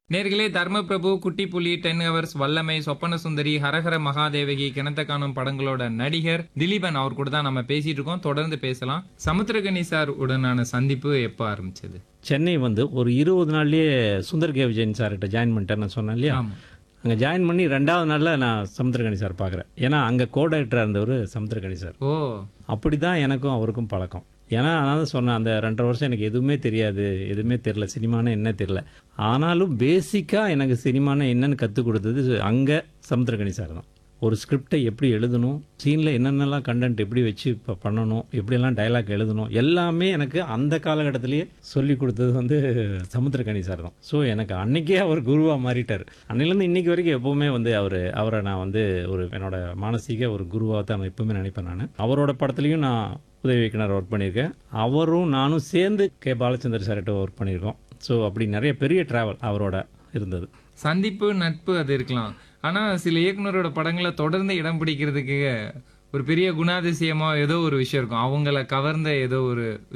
நேர்களே தர்மபிரபு குட்டி புலி டென் ஹவர்ஸ் வல்லமை சொப்பன சுந்தரி ஹரஹர மகாதேவகி கிணத்த காணும் படங்களோட நடிகர் திலீபன் அவர் கூட தான் நம்ம பேசிட்டு இருக்கோம் தொடர்ந்து பேசலாம் சமுத்திரகனி சார் உடனான சந்திப்பு எப்போ ஆரம்பிச்சது சென்னை வந்து ஒரு இருபது நாள்லயே சுந்தர் கே விஜயன் சார்கிட்ட ஜாயின் பண்ணிட்டேன்னு சொன்னேன் இல்லையா ஆமா அங்கே ஜாயின் பண்ணி ரெண்டாவது நாளில் நான் சமுத்திரகணி சார் பார்க்குறேன் ஏன்னா அங்கே கோ டைரக்டராக இருந்தவர் சமுத்திரகணி சார் ஓ அப்படி தான் எனக்கும் அவருக்கும் பழக்கம் ஏன்னா நான் தான் சொன்னேன் அந்த ரெண்டரை வருஷம் எனக்கு எதுவுமே தெரியாது எதுவுமே தெரில சினிமான்னு என்ன தெரில ஆனாலும் பேசிக்காக எனக்கு சினிமான்னு என்னன்னு கற்றுக் கொடுத்தது அங்கே சமுத்திரகணி சார் தான் ஒரு ஸ்கிரிப்டை எப்படி எழுதணும் சீனில் என்னென்னலாம் கண்டென்ட் எப்படி வச்சு இப்போ பண்ணணும் எப்படியெல்லாம் டைலாக் எழுதணும் எல்லாமே எனக்கு அந்த காலகட்டத்திலேயே சொல்லி கொடுத்தது வந்து சமுத்திரகணி சார் தான் ஸோ எனக்கு அன்னைக்கே அவர் குருவாக மாறிட்டார் அன்னையிலேருந்து இன்னைக்கு வரைக்கும் எப்போவுமே வந்து அவர் அவரை நான் வந்து ஒரு என்னோட மானசீக ஒரு குருவாக தான் நான் எப்பவுமே நினைப்பேன் நான் அவரோட படத்துலையும் நான் உதவி இயக்குனர் ஒர்க் பண்ணியிருக்கேன் அவரும் நானும் சேர்ந்து கே பாலச்சந்தர் சார்கிட்ட ஒர்க் பண்ணியிருக்கோம் ஸோ அப்படி நிறைய பெரிய ட்ராவல் அவரோட இருந்தது சந்திப்பு நட்பு அது இருக்கலாம் ஆனா சில இயக்குனரோட படங்களை தொடர்ந்து இடம் பிடிக்கிறதுக்கு ஒரு பெரிய குணாதிசயமா ஏதோ ஒரு விஷயம் இருக்கும் அவங்கள கவர்ந்த ஏதோ ஒரு